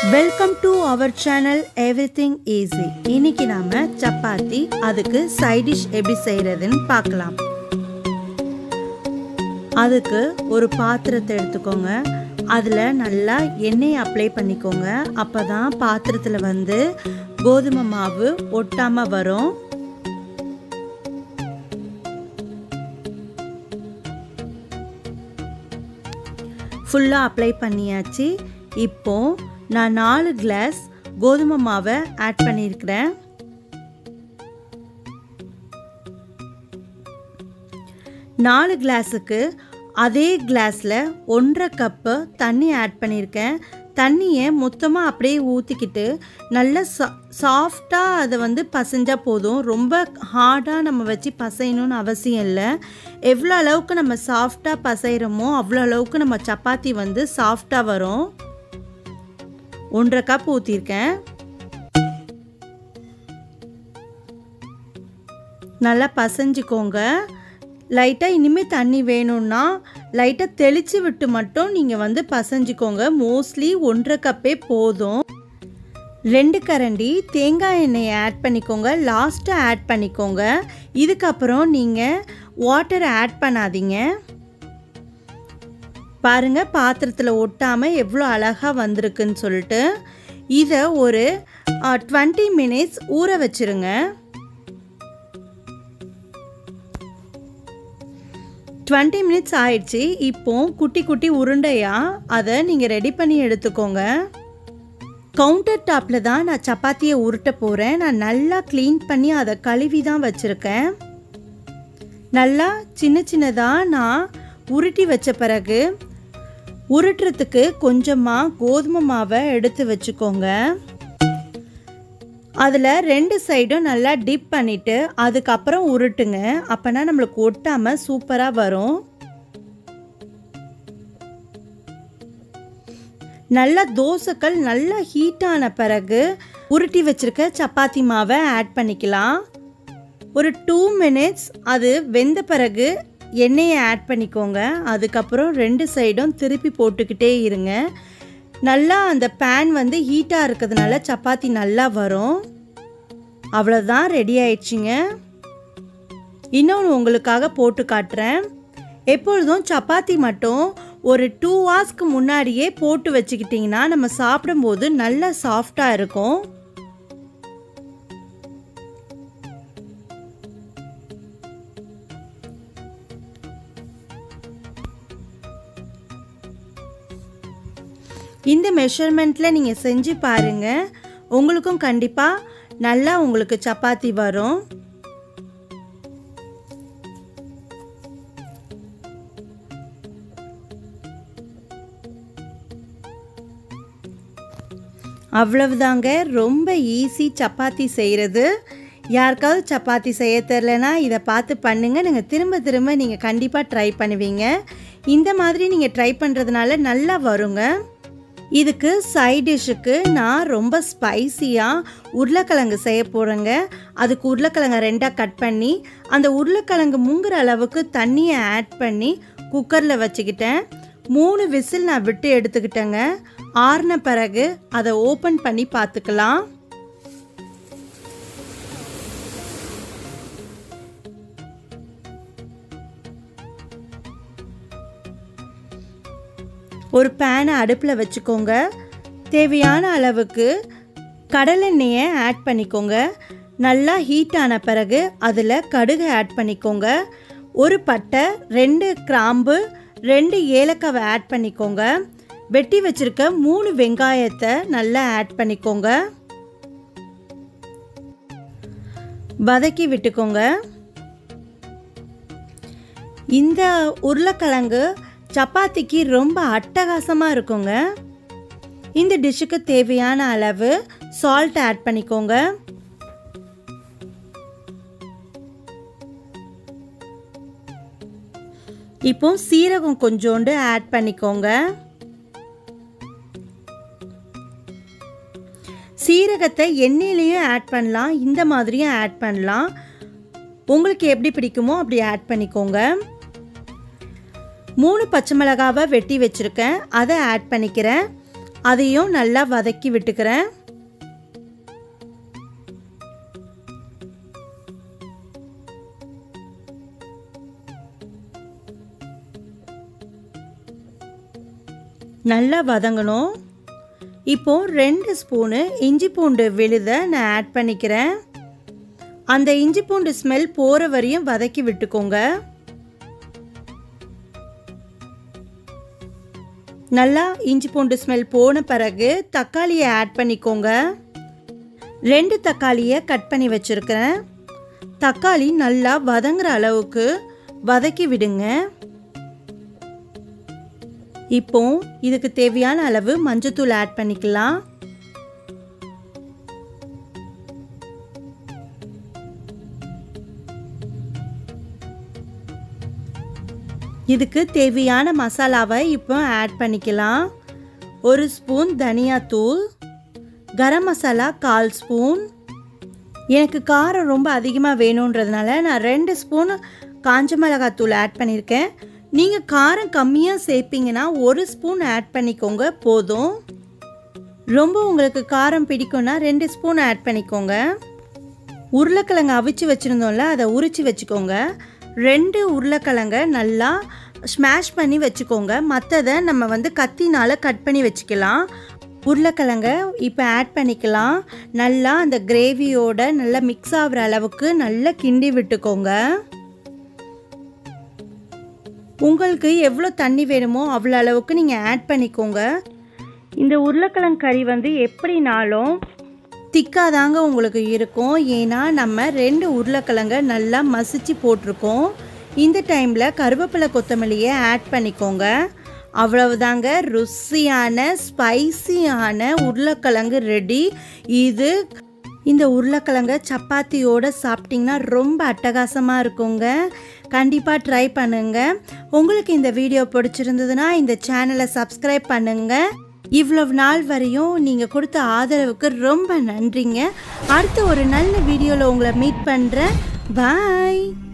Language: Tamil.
welcome to our channel everything easy இன்னைக்கு நாம சப்பாத்தி அதுக்கு சைட் டிஷ் எப்படி செய்யறதுன்னு பார்க்கலாம் அதுக்கு ஒரு பாத்திரத்தை எடுத்துக்கோங்க அதில் நல்லா எண்ணெய் அப்ளை பண்ணிக்கோங்க அப்போ தான் பாத்திரத்தில் வந்து கோதுமை மாவு ஒட்டாமல் வரும் ஃபுல்லாக அப்ளை பண்ணியாச்சு இப்போ நான் நாலு கிளாஸ் கோதுமை மாவை ஆட் பண்ணியிருக்கிறேன் நாலு கிளாஸுக்கு அதே கிளாஸில் ஒன்றரை கப்பு தண்ணி ஆட் பண்ணியிருக்கேன் தண்ணியை மொத்தமாக அப்படியே ஊற்றிக்கிட்டு நல்ல சா சாஃப்டாக அதை வந்து பசைஞ்சால் போதும் ரொம்ப ஹார்டாக நம்ம வச்சு பசையணும்னு அவசியம் இல்லை எவ்வளோ அளவுக்கு நம்ம சாஃப்டாக பசைகிறோமோ அவ்வளோ அளவுக்கு நம்ம சப்பாத்தி வந்து சாஃப்டாக வரும் ஒன்றரை கப் ஊற்றிருக்கேன் நல்லா பசைஞ்சிக்கோங்க லைட்டாக இனிமேல் தண்ணி வேணும்னா லைட்டாக தெளித்து விட்டு மட்டும் நீங்கள் வந்து பசைஞ்சிக்கோங்க மோஸ்ட்லி ஒன்றரை கப்பே போதும் ரெண்டு கரண்டி தேங்காய் எண்ணெயை ஆட் பண்ணிக்கோங்க லாஸ்ட்டாக ஆட் பண்ணிக்கோங்க இதுக்கப்புறம் நீங்கள் வாட்டரை ஆட் பண்ணாதீங்க பாருங்கள் பாத்திரத்தில் ஒட்டாமல் எவ்வளோ அழகாக வந்திருக்குன்னு சொல்லிட்டு இதை ஒரு டுவெண்ட்டி மினிட்ஸ் ஊற வச்சுருங்க டுவெண்ட்டி மினிட்ஸ் ஆயிடுச்சு இப்போ குட்டி குட்டி உருண்டையாக அதை நீங்கள் ரெடி பண்ணி எடுத்துக்கோங்க கவுண்டர் டாப்பில் தான் நான் சப்பாத்தியை உருட்ட போகிறேன் நான் நல்லா க்ளீன் பண்ணி அதை கழுவி தான் வச்சுருக்கேன் நல்லா சின்ன சின்னதாக நான் உருட்டி வச்ச பிறகு உருட்டுறதுக்கு கொஞ்சமாக கோதுமை மாவை எடுத்து வச்சுக்கோங்க அதில் ரெண்டு சைடும் நல்லா டிப் பண்ணிவிட்டு அதுக்கப்புறம் உருட்டுங்க அப்போனா நம்மளுக்கு ஒட்டாமல் சூப்பராக வரும் நல்லா தோசைக்கல் நல்லா ஹீட்டான பிறகு உருட்டி வச்சுருக்க சப்பாத்தி மாவை ஆட் பண்ணிக்கலாம் ஒரு டூ மினிட்ஸ் அது வெந்த பிறகு எண்ணெயை ஆட் பண்ணிக்கோங்க அதுக்கப்புறம் ரெண்டு சைடும் திருப்பி போட்டுக்கிட்டே இருங்க நல்லா அந்த பேன் வந்து ஹீட்டாக இருக்கிறதுனால சப்பாத்தி நல்லா வரும் அவ்வளோதான் ரெடி ஆயிடுச்சுங்க இன்னொன்று உங்களுக்காக போட்டு காட்டுறேன் எப்பொழுதும் சப்பாத்தி மட்டும் ஒரு டூ ஹவர்ஸ்க்கு முன்னாடியே போட்டு வச்சுக்கிட்டிங்கன்னா நம்ம சாப்பிடும்போது நல்லா சாஃப்டாக இருக்கும் இந்த மெஷர்மெண்ட்டில் நீங்கள் செஞ்சு பாருங்கள் உங்களுக்கும் கண்டிப்பாக நல்லா உங்களுக்கு சப்பாத்தி வரும் அவ்வளவுதாங்க ரொம்ப ஈஸி சப்பாத்தி செய்கிறது யாருக்காவது சப்பாத்தி செய்ய தெரிலனா இதை பார்த்து பண்ணுங்கள் நீங்கள் திரும்ப திரும்ப நீங்கள் கண்டிப்பாக ட்ரை பண்ணுவீங்க இந்த மாதிரி நீங்கள் ட்ரை பண்ணுறதுனால நல்லா வருங்க இதுக்கு சைட் டிஷ்ஷுக்கு நான் ரொம்ப ஸ்பைசியாக உருளைக்கிழங்கு செய்ய போகிறேங்க அதுக்கு உருளைக்கிழங்கை ரெண்டாக கட் பண்ணி அந்த உருளைக்கிழங்கு முங்குற அளவுக்கு தண்ணியை ஆட் பண்ணி குக்கரில் வச்சுக்கிட்டேன் மூணு விசில் நான் விட்டு எடுத்துக்கிட்டேங்க ஆறின பிறகு அதை ஓப்பன் பண்ணி பார்த்துக்கலாம் ஒரு பேனை அடுப்பில் வச்சுக்கோங்க தேவையான அளவுக்கு கடலெண்ணெயை ஆட் பண்ணிக்கோங்க நல்லா ஹீட் ஆன பிறகு அதில் கடுகு ஆட் பண்ணிக்கோங்க ஒரு பட்டை ரெண்டு கிராம்பு ரெண்டு ஏலக்காவை ஆட் பண்ணிக்கோங்க வெட்டி வச்சுருக்க மூணு வெங்காயத்தை நல்லா ஆட் பண்ணிக்கோங்க வதக்கி விட்டுக்கோங்க இந்த உருளைக்கிழங்கு சப்பாத்திக்கு ரொம்ப அட்டகாசமாக இருக்குங்க இந்த டிஷ்ஷுக்கு தேவையான அளவு சால்ட் ஆட் பண்ணிக்கோங்க இப்போ சீரகம் கொஞ்சோண்டு ஆட் பண்ணிக்கோங்க சீரகத்தை எண்ணெயிலையும் ஆட் பண்ணலாம் இந்த மாதிரியும் ஆட் பண்ணலாம் உங்களுக்கு எப்படி பிடிக்குமோ அப்படி ஆட் பண்ணிக்கோங்க மூணு பச்சை மிளகாவை வெட்டி வச்சுருக்கேன் அதை ஆட் பண்ணிக்கிறேன் அதையும் நல்லா வதக்கி விட்டுக்கிறேன் நல்லா வதங்கணும் இப்போ ரெண்டு ஸ்பூனு இஞ்சி பூண்டு விழுதை நான் ஆட் பண்ணிக்கிறேன் அந்த இஞ்சி பூண்டு ஸ்மெல் போகிற வரையும் வதக்கி விட்டுக்கோங்க நல்லா இஞ்சி பூண்டு ஸ்மெல் போன பிறகு தக்காளியை ஆட் பண்ணிக்கோங்க ரெண்டு தக்காளியை கட் பண்ணி வச்சுருக்கிறேன் தக்காளி நல்லா வதங்குற அளவுக்கு வதக்கி விடுங்க இப்போ இதுக்கு தேவையான அளவு மஞ்சத்தூள் ஆட் பண்ணிக்கலாம் இதுக்கு தேவையான மசாலாவை இப்போ ஆட் பண்ணிக்கலாம் ஒரு ஸ்பூன் தனியாத்தூள் கரம் மசாலா கால் ஸ்பூன் எனக்கு காரம் ரொம்ப அதிகமாக வேணுன்றதுனால நான் ரெண்டு ஸ்பூன் காஞ்ச மிளகாத்தூள் ஆட் பண்ணியிருக்கேன் நீங்கள் காரம் கம்மியாக சேர்ப்பீங்கன்னா ஒரு ஸ்பூன் ஆட் பண்ணிக்கோங்க போதும் ரொம்ப உங்களுக்கு காரம் பிடிக்கும்னா ரெண்டு ஸ்பூன் ஆட் பண்ணிக்கோங்க உருளைக்கிழங்கு அவிச்சு வச்சுருந்தோம்ல அதை உரித்து வச்சுக்கோங்க ரெண்டு உருளைக்கிழங்க நல்லா ஸ்மாஷ் பண்ணி வச்சுக்கோங்க மற்றதை நம்ம வந்து கத்தினால் கட் பண்ணி வச்சுக்கலாம் உருளைக்கிழங்க இப்போ ஆட் பண்ணிக்கலாம் நல்லா அந்த கிரேவியோட நல்லா மிக்ஸ் ஆகிற அளவுக்கு நல்லா கிண்டி விட்டுக்கோங்க உங்களுக்கு எவ்வளோ தண்ணி வேணுமோ அவ்வளோ அளவுக்கு நீங்கள் ஆட் பண்ணிக்கோங்க இந்த உருளைக்கிழங்கு கறி வந்து எப்படினாலும் திக்காக தாங்க உங்களுக்கு இருக்கும் ஏன்னா நம்ம ரெண்டு உருளைக்கிழங்க நல்லா மசிச்சு போட்டிருக்கோம் இந்த டைமில் கருவேப்பிலை கொத்தமல்லியை ஆட் பண்ணிக்கோங்க அவ்வளவுதாங்க ருசியான ஸ்பைசியான உருளைக்கிழங்கு ரெடி இது இந்த உருளைக்கிழங்க சப்பாத்தியோடு சாப்பிட்டிங்கன்னா ரொம்ப அட்டகாசமாக இருக்குங்க கண்டிப்பாக ட்ரை பண்ணுங்கள் உங்களுக்கு இந்த வீடியோ பிடிச்சிருந்ததுன்னா இந்த சேனலை சப்ஸ்கிரைப் பண்ணுங்கள் இவ்வளவு நாள் வரையும் நீங்கள் கொடுத்த ஆதரவுக்கு ரொம்ப நன்றிங்க அடுத்த ஒரு நல்ல வீடியோவில் உங்களை மீட் பண்ணுறேன் பாய்